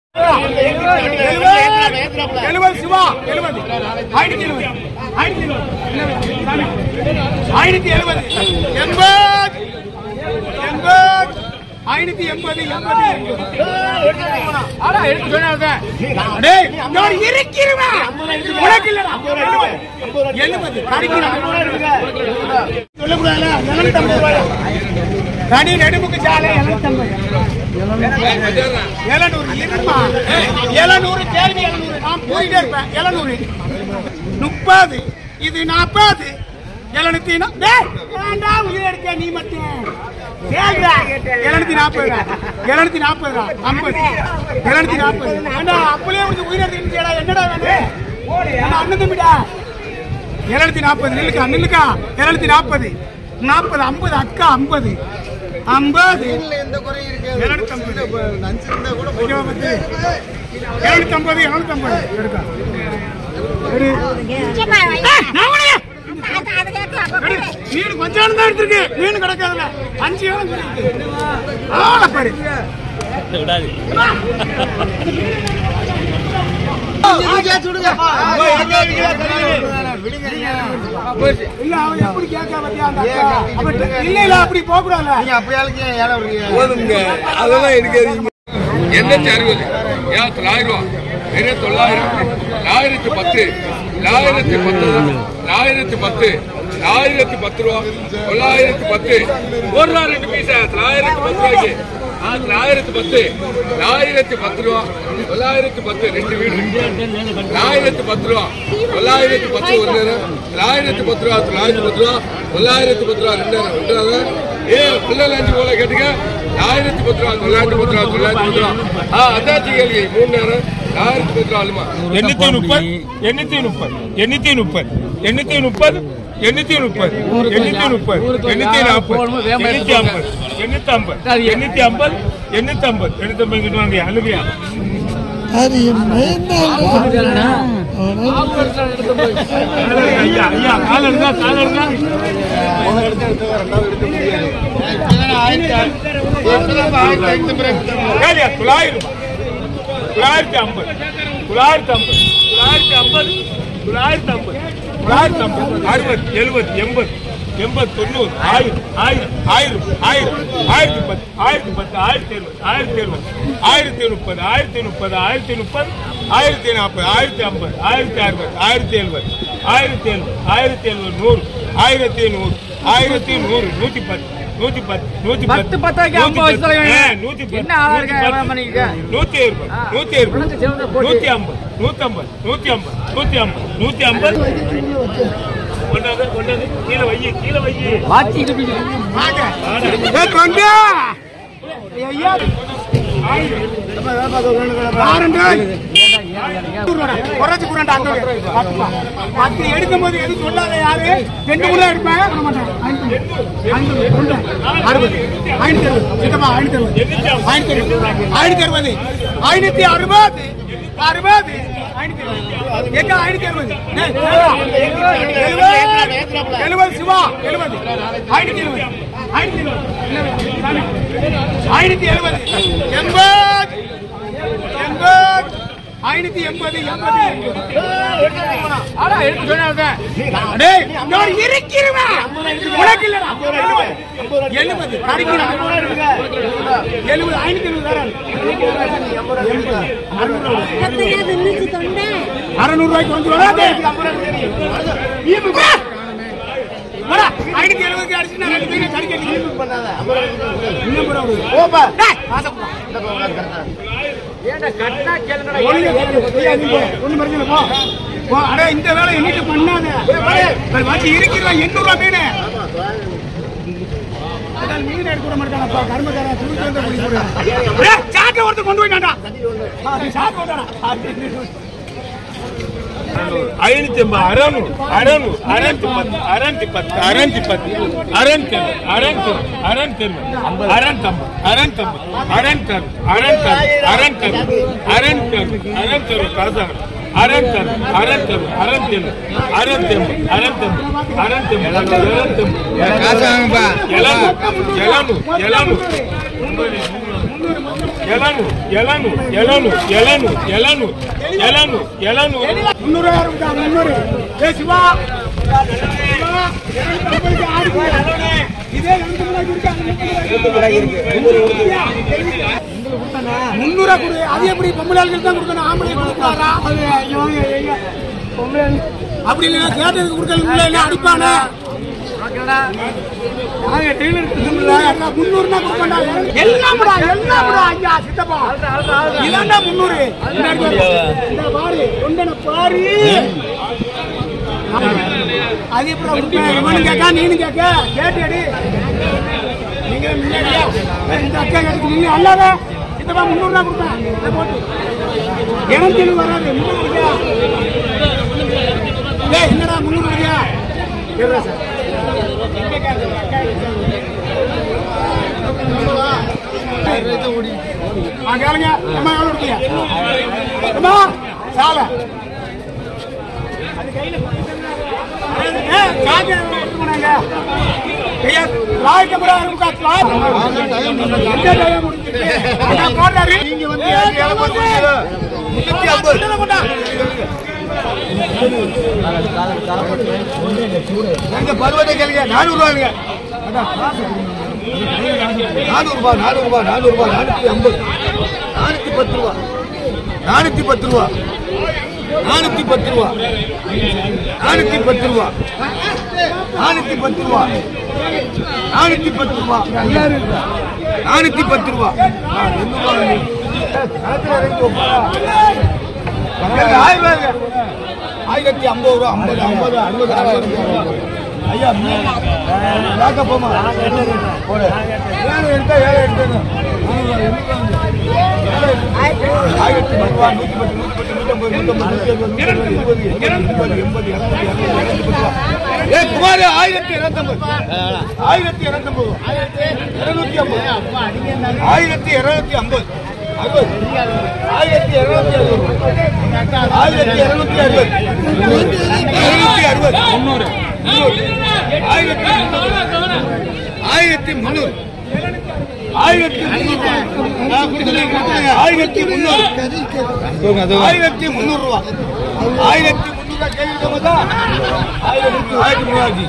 எழுபது சிவா எழுபது ஆயிரத்தி எழுபது ஆயிரத்தி எழுபது ஆயிரத்தி எழுபது எண்பது எண்பது ஐநூத்தி எண்பது எண்பது ஆனா எடுத்து சொன்னாங்க டேய் நான் இருக்கிறவன் உனக்கு இல்லடா எழுபது எழுபது தனி நெடுமுக்கு சாலை எழுநூறு இருமா எழுநூறு கேள்வி எழுநூறு நான் போயிட்டே இருப்பேன் எழுநூறு முப்பது இது நாற்பது எழுநூத்தி நா- டேய், ஏன்டா உயிர் எடுக்க நீ மட்டும் கேளுடா. எழுநூத்தி நாற்பது எழுநூத்தி நாற்பது ஐம்பது எழுநூத்தி நாற்பது ஏண்டா அப்படியே உனக்கு உயிர் எடுத்துக்கிட்டா என்னடா வேணும் ஏண்டா, அண்ணன் தம்பிடா எழுநூத்தி நாற்பது நில்லுக்கா நில்லுக்கா எழுநூத்தி நாற்பது நாற்பது ஐம்பது அக்கா ஐம்பது ஐம்பது எழுநூத்தி ஐம்பது ஓகேவா பத்து? எழுநூத்தி ஐம்பது எழுநூத்தி ஐம்பது எடுக்கா எடு. ஏய், நான் உனக்கு எடு. மீன் கொஞ்சம் தான் எடுத்திருக்கு மீன் கிடக்காதுல அஞ்சு வேலை இருக்கு ஆளை பாரு இல்ல அவன் எப்படி கேட்க பத்தியா அந்த அக்கா? அவன் இல்ல இல்ல அப்படி போக கூடாது போதுங்க அதெல்லாம் எடுக்காதீங்க எண்ணூத்தி அறுபது ஏன் தொள்ளாயிரம் ரூபா வெறும் தொள்ளாயிரம் ஆயிரத்தி பத்து ஆயிரத்தி பத்து ஆயிரத்தி பத்து ஆயிரத்தி பத்து ரூபா தொள்ளாயிரத்தி பத்து ஒரு ரூபா ரெண்டு பைசா தொள்ளாயிரத்தி பத்து ரூபாய்க்கு ஆ, தொள்ளாயிரத்தி பத்து ஆயிரத்தி பத்து ரூபா தொள்ளாயிரத்தி பத்து ரெண்டு வீடு ஆயிரத்தி பத்து ரூபா தொள்ளாயிரத்தி பத்து ஒரு நேரம் தொள்ளாயிரத்தி பத்து ரூபா தொள்ளாயிரத்தி பத்து ரூபா தொள்ளாயிரத்தி பத்து ரூபா ரெண்டு நேரம் ரெண்டு நேரம் ஏ பிள்ளைல அஞ்சு போல கேட்டுக்க ஆயிரத்தி பத்து ரூபா தொள்ளாயிரத்தி பத்து ரூபா தொள்ளாயிரத்தி பத்து ரூபா ஆ அதாச்சு கேள்வி மூணு நேரம் ஆயிரத்தி பத்து ரூபா அலுமா எண்ணூத்தி முப்பது எண்ணூத்தி முப்பது எண்ணூத்தி முப்பது எண்ணூத்தி முப்பது எண்ணூத்தி முப்பது எண்ணூத்தி முப்பது எண்ணூத்தி நாற்பது எண்ணூத்தி ஐம்பது எண்ணூத்தி ஐம்பது எண்ணூத்தி ஐம்பது எண்ணூத்தி ஐம்பது எண்ணூத்தி ஐம்பது கிட்ட வாங்க அழுவியா ஐயா ஐயா கால இருந்தா கால இருந்தா ஏழியா தொள்ளாயிரம் தொள்ளாயிரத்தி ஐம்பது தொள்ளாயிரத்தி ஐம்பது தொள்ளாயிரத்தி ஐம்பது தொள்ளாயிரத்தி ஐம்பது தொள்ளாயிரத்தி ஐம்பது அறுபது எழுபது எண்பது எண்பது தொண்ணூறு ஆயிரம் ஆயிரம் ஆயிரம் ஆயிரம் ஆயிரத்தி பத்து ஆயிரத்தி பத்து ஆயிரத்தி எழுபது ஆயிரத்தி எழுபது ஆயிரத்தி முப்பது ஆயிரத்தி முப்பது ஆயிரத்தி முப்பது ஆயிரத்தி நாற்பது ஆயிரத்தி ஐம்பது ஆயிரத்தி அறுபது ஆயிரத்தி எழுபது ஆயிரத்தி எழுபது ஆயிரத்தி எழுபது நூறு ஆயிரத்தி நூறு ஆயிரத்தி நூறு நூத்தி பத்து நூத்தி பத்து நூத்தி பத்து பத்தாக்கி ஐம்பது வயசு தலைவன். ஆ, நூத்தி பத்து என்ன ஆளா இருக்க, நூத்தி எவ்வளவு பத்து, பண்ணிக்க? நூத்தி இருபது நூத்தி இருபது சேர்ந்து போட்டு. நூத்தி ஐம்பது நூத்தி ஐம்பது நூத்தி ஐம்பது நூத்தி ஐம்பது நூத்தி ஐம்பது ஒன்றாவது ஒன்றாவது கீழே வையி கீழே வையி வாச்சிட்டு போய் வாங்க ஏ கொண்டு ஐயா ஆரண்டு குறைச்சு குறண்டா அங்க வை. பத்து ரூபா. பத்து எடுக்கும் போது எதுவும் சொல்லாத யாரு ரெண்டு கூட எடுப்பேன் பண்ண மாட்டேன் ஐநூறு. ஐநூறு. கொண்டு வா. அறுபது ஐநூத்தி அறுபது சித்தப்பா ஐநூத்தி அறுபது ஐநூத்தி அறுபது ஐநூத்தி அறுபது ஐநூத்தி அறுபது அறுபது ஐநூத்தி அறுபது எங்க ஐநூத்தி அறுபது டேய், எழுபது எழுபது சிவா எழுபது ஐநூத்தி எழுபது ஐநூத்தி எழுபது ஐநூத்தி எழுபது எண்பது எண்பது ஐநூத்தி எண்பது எண்பது ஆனா எடுத்து சொன்னாங்க டேய் நான் இருக்கிறவன் உனக்கு இல்லடா எழுபது எழுபது கடிக்கிறான் எழுபது ஐநூத்தி எழுபது வேற கத்தையாது நின்று தொண்டை அறுநூறு ரூபாய்க்கு வந்து ஐநூத்தி எழுபதுக்கு அடிச்சு நான் ரெண்டு பேரும் கடிக்க இன்னும் கூட ஒரு ஓப்பா கட்டினா கேளுங்கடா ஒண்ணு பிரச்சனை போ போ அட இந்த வேலை என்னைக்கு பண்ணாத வச்சு இருக்கிற எண்ணூறு ரூபா மீன் அதான் மீன் எடுக்க விட மாட்டானப்பா கருமக்காரன் தூக்கி வந்து குடி போடுறான் சாட்டை ஒருத்தர் கொண்டு போயிட்டான்டா சாட்டை கொண்டாடா ஐநூத்தி ஐம்பது அறநூறு அறநூறு அறநூத்தி பத்து அறநூத்தி பத்து அறநூத்தி பத்து அறநூத்தி அறுபது அறநூத்தி அறுபது அறநூத்தி அறுபது அறநூத்தி ஐம்பது அறநூத்தி அறுபது அறநூத்தி அறுபது அறநூத்தி அறுபது அறநூத்தி அறுபது அறநூத்தி அறுபது காசாக அறநூத்தி அறுபது அறநூத்தி அறுபது அறநூத்தி எண்பது அறநூத்தி எண்பது அறநூத்தி எண்பது அறநூத்தி எண்பது அறநூத்தி எண்பது எழுநூறு எழுநூறு எழுநூறு எழுநூறு எழுநூறு எழுநூறு எழுநூறு எழுநூறு எழுநூறு எழுநூறு முந்நூறு ரூபாய் முந்நூறு ஏ சிவா சிவா, இருநூத்தம்பதுக்கு ஆடு போய். இதே இருநூத்தம்பது ரூபாய்க்கு இருக்கா? முந்நூறுவா கொடு அது எப்படி பொம்பளை ஆளுங்களுக்கு தான் கொடுக்கணும் ஆம்பளை கொடுக்குறாரா அது ஐயோ ஐயோ பொம்பளை ஆளு. அப்படி இல்லைன்னா கேட்டதுக்கு கொடுக்கல இல்லை அடிப்பானே நாங்க டெய்லர் முன்னூறுனா கொடுக்கண்டா எல்லாம்டா எல்லாம்டா ஐயா சித்தப்பா இதாண்டா முன்னூறு இந்தாடி பாரு. இந்த பாரு தொண்டனை பாரு அது எப்படி கொடுப்பேன் இவனு கேட்கா நீனு கேட்க கேட்டு அடி நீங்க முன்னாடியா இந்த அக்கா கேட்டு நீங்க அல்லாத சித்தப்பா முன்னூறுனா கொடுப்பேன் இதை போட்டு இனத்தில் வராது முன்னூறு ரூபாயா ஏய் என்னடா முன்னூறு ரூபாயா இருடா சார் ஆ, கேளுங்க. அம்மா, எவ்வளவு கொடுத்தீங்க? அம்மா, சாலை. ஏய், காசு எடுத்து போனாங்க. ஐயா, லாய்க்கு அப்புறம் இருக்கா, லாய். எந்த டைம் முடிஞ்சிச்சு? அதான் போடுறாரு. ஏய், முன்னூத்தி ஐம்பது. இதுல கொண்டா. எங்க பருவத்தை கேளுங்க நானூறு ரூபாய்ங்க நானூறு ரூபாய் நானூறு ரூபாய் நானூறு ரூபாய் நானூத்தி ஐம்பது நானூத்தி பத்து ரூபா நானூத்தி பத்து ரூபா நானூத்தி பத்து ரூபா நானூத்தி பத்து ரூபா நானூத்தி பத்து ரூபா நானூத்தி பத்து ரூபா நானூத்தி பத்து ரூபா ஆயிரம் ரூபாய்ங்க ஆயிரத்தி ஐம்பது ரூபா ஐம்பது ஐம்பது அறுபது அறுபது ஐயா பேக்க போமா போடு ஏழு எடுத்தா ஏழு எடுத்தேன் ஆயிரத்தி பத்து ரூபா நூத்தி பத்து நூத்தி பத்து நூத்தம்பது நூத்தம்பது நூத்தி அறுபது நூத்தி எண்பது எண்பது எண்பது எண்பது எண்பது ஏ குமார் ஆயிரத்தி இருநூத்தம்பது ஆயிரத்தி இருநூத்தம்பது இருநூத்தி ஐம்பது ஆயிரத்தி இருநூத்தி ஐம்பது அறுபது ஆயிரத்தி இருநூத்தி அறுபது ஆயிரத்தி இருநூத்தி அறுபது இருநூத்தி அறுபது முன்னூறு ஆயிரத்தி ஆயிரத்தி முன்னூறு ஆயிரத்தி முன்னூறு ஆயிரத்தி முன்னூறு ஆயிரத்தி முன்னூறு ரூபா ஆயிரத்தி முன்னூறு கேள்வி ஆயிரத்தி ஆயிரத்தி மூவாயிரத்தி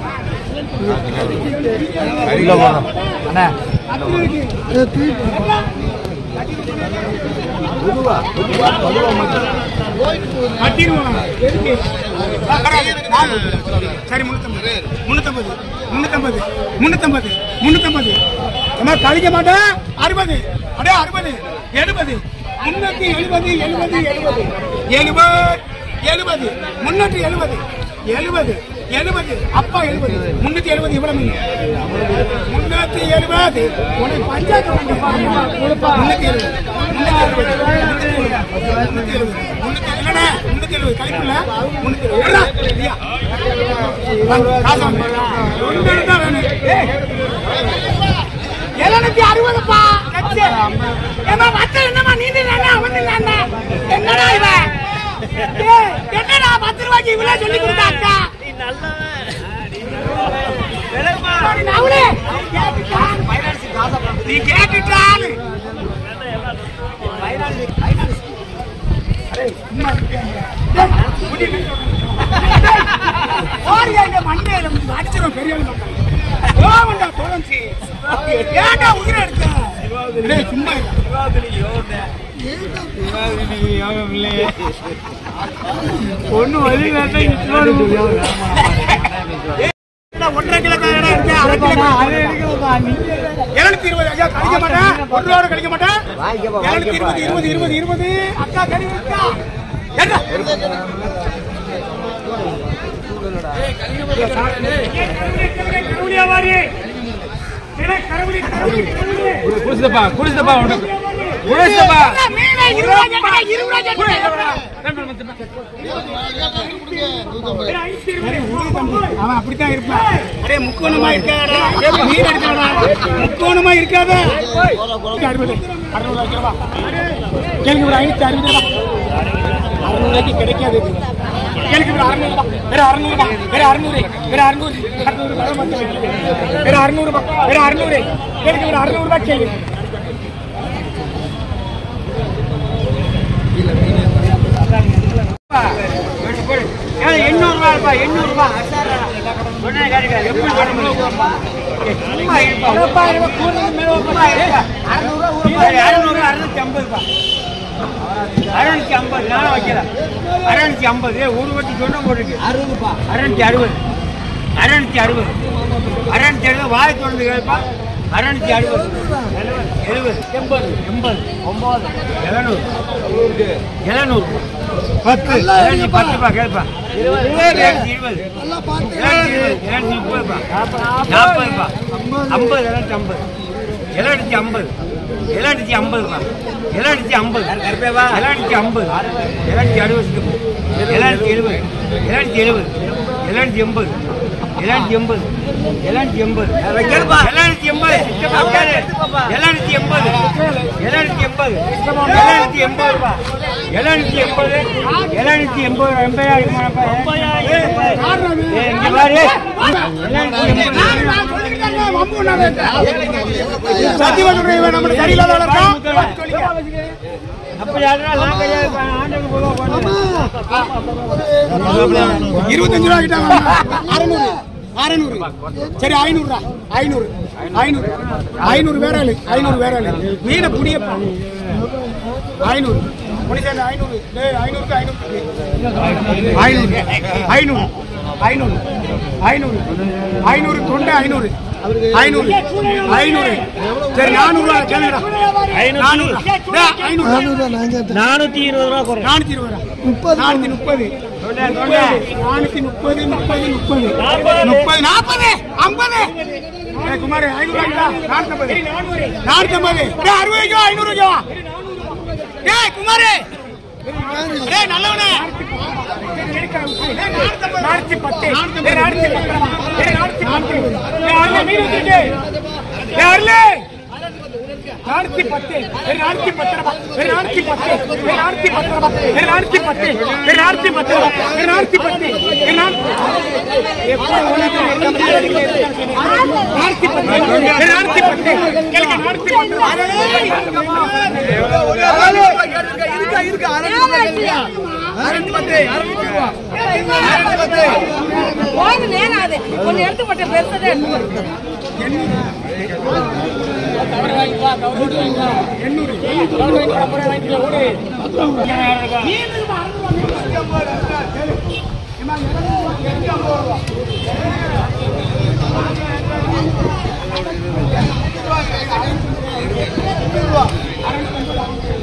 சரி முன்னூத்தம்பது முன்னூத்தம்பது முன்னூத்தம்பது முன்னூத்தம்பது முன்னூத்தம்பது அம்மா கழிக்க மாட்டேன் அறுபது அடே அறுபது எழுபது முன்னூத்தி எழுபது எழுபது எழுபது எழுபது எழுபது முன்னூற்றி எழுபது எழுபது எழுபது அப்பா எழுபது முன்னூத்தி எழுபது இவ்வளவு மீன். முன்னூத்தி எழுபது உனக்கு பஞ்சாயத்து வந்து பாருங்க. முன்னூத்தி எழுபது முன்னூத்தி எழுபது முன்னூத்தி எழுபது முன்னூத்தி எழுபது முன்னூத்தி இல்லடா முன்னூத்தி எழுபது கழிப்புல முன்னூத்தி எழுபது எடுடா, ஐயா. வாங்க, காசு வாங்க. ரெண்டு எடுத்தா வேணும். ஏய். எழுநூத்தி அறுபதுப்பா கட்சி ஏமா மத்த என்னமா நீங்க தானே அவன் தானே என்னடா இவன் ஏய், என்னடா பத்து ரூபாய்க்கு இவ்வளவு சொல்லி கொடுத்தா அக்கா அடி நவுலே, கேட்டுட்டா? நீ கேட்டுட்டாலு ஓரியா இந்த மண்டையில அடிச்சிடும் பெரிய ஆளு மக்கள். கோவம்டா, தொலைஞ்சி. ஏன்டா உயிரை எடுத்த? டேய், சும்மா இரு. ஒண்ணு வழி ஒன்றரை கிலோ காயடா இருக்கு அரை கிலோ எழுநூத்தி இருபது ஐயா கழிக்க மாட்டேன் ஒரு ரூபா கழிக்க மாட்டேன் எழுநூத்தி இருபது இருபது இருபது இருபது அக்கா கறி இருக்கா என்ன கருவிலியா வாரி கருவிலி கருவிலி கருவிலி குடிச்சப்பா குடிச்சப்பா உனக்கு குடிச்சப்பா மீனை இருபது ரூபா இருபது ரூபா அவன் அப்படித்தான் இருப்பான் அரே முக்கோணமா இருக்காடா மீன் எடுக்காடா முக்கோணமா இருக்காத அறுபது அறுநூறு ரூபாய்க்கு கேளுங்க ஒரு ஐநூத்தி அறுபது ரூபாய் அறுநூறு ரூபாய்க்கு கிடைக்காது இது. கேளுங்க ஒரு அறுநூறு ரூபாய் வேற அறுநூறு ரூபாய் வேற அறுநூறு வேற அறுநூறு அறுநூறு வர மாட்டேன் வேற அறுநூறு ரூபாய் வேற அறுநூறு கேளுங்க ஒரு அறுநூறு ரூபாய் கேள்வி இருப்பா எண்ணூறு ரூபாய் சொன்ன கேட்டுக்க எப்படி பண்ண முடியும் சும்மா இருப்பா சும்மா இருப்பா அறுநூறு அறுநூத்தி ஐம்பது ரூபாய் அறுநூத்தி ஐம்பது நானும் வைக்கிறேன் அறுநூத்தி ஐம்பது ஒரு வட்டி சொன்ன போட்டுருக்கு அறுபதுப்பா அறுநூத்தி அறுபது அறுநூத்தி அறுபது அறுநூத்தி அறுபது வாய் தொடர்ந்து கேட்பா அறுநூத்தி அறுபது எழுபது எண்பது எண்பது ஒன்பது எழுநூறு எழுநூறு பத்து எழுநூத்தி பத்துப்பா கேட்பா எழுநூத்தி இருபது எழுநூத்தி இருபது எழுநூத்தி முப்பதுப்பா நாற்பதுப்பா ஐம்பது எழுநூத்தி ஐம்பது எழுநூத்தி ஐம்பது எழுநூத்தி ஐம்பதுப்பா எழுநூத்தி ஐம்பது எழுநூத்தி ஐம்பது எழுநூத்தி அறுபது எழுநூத்தி எழுபது எழுநூத்தி எழுபது எழுநூத்தி எண்பது எழுநூத்தி எண்பது எழுநூத்தி எண்பது எழுநூத்தி எண்பது எழுநூத்தி எண்பது எழுநூத்தி எண்பது எழுநூத்தி எண்பது ரூபா எழுநூத்தி எண்பது எழுநூத்தி எண்பது எண்பதாயிரம் இங்க பாரு எழுநூத்தி எண்பது சத்தியவனுடைய நம்ம சரியில்லாத இருக்கான் அப்படி அதனால நான் கையாளு ஆண்டுக்கு போக இருபத்தஞ்சு ரூபா கிட்டாங்க அறுநூறு அறுநூறு சரி ஐநூறுரூவா ஐநூறு ஐநூறு ஐநூறு வேற ஆளு ஐநூறு வேற ஆளு மீனை புடியப்பா ஐநூறு புடி சேர்ந்து ஐநூறு டேய், ஐநூறுக்கு ஐநூறு ஐநூறு ஐநூறு ஐநூறு ஐநூறு ஐநூறு தொண்டை ஐநூறு ஐநூறு ஐநூறு சரி நானூறுவா கேளுடா நானூறு ஐநூறு நானூத்தி இருபது ரூபா குறையும் நானூத்தி இருபது ரூபா. முப்பது நானூத்தி முப்பது முப்பது. நானூத்தி முப்பது முப்பது முப்பது முப்பது நாற்பது ஐம்பது ஏய் குமார் ஐநூறு வாங்கிட்டா நானூத்தம்பது நானூத்தம்பது ஏய் அறுபது ரூபா ஐநூறு ரூபா ஏய் குமார் ஏய் நல்லவனே நானூத்தி பத்து ஏய் நானூத்தி பத்து ஏய் நானூத்தி பத்து ஏய் அருளே மீன் வச்சிருக்கே ஏய் அருளே நானூத்தி பத்து ஏய் நானூத்தி பத்து ரூபா ஏய் நானூத்தி பத்து ஏய் நானூத்தி பத்து ரூபா ஏய் நானூத்தி பத்து ஏய் நானூத்தி பத்து ரூபா ஏய் நானூத்தி பத்து ஏய் நானூத்தி எப்படி உனக்கு நானூத்தி பத்து ஏய் நானூத்தி பத்து கேளுங்க நானூத்தி பத்து போது நேரம் அது ஒன்னு எடுத்து மட்டும் பெருசதே எடுத்து ஐநூறு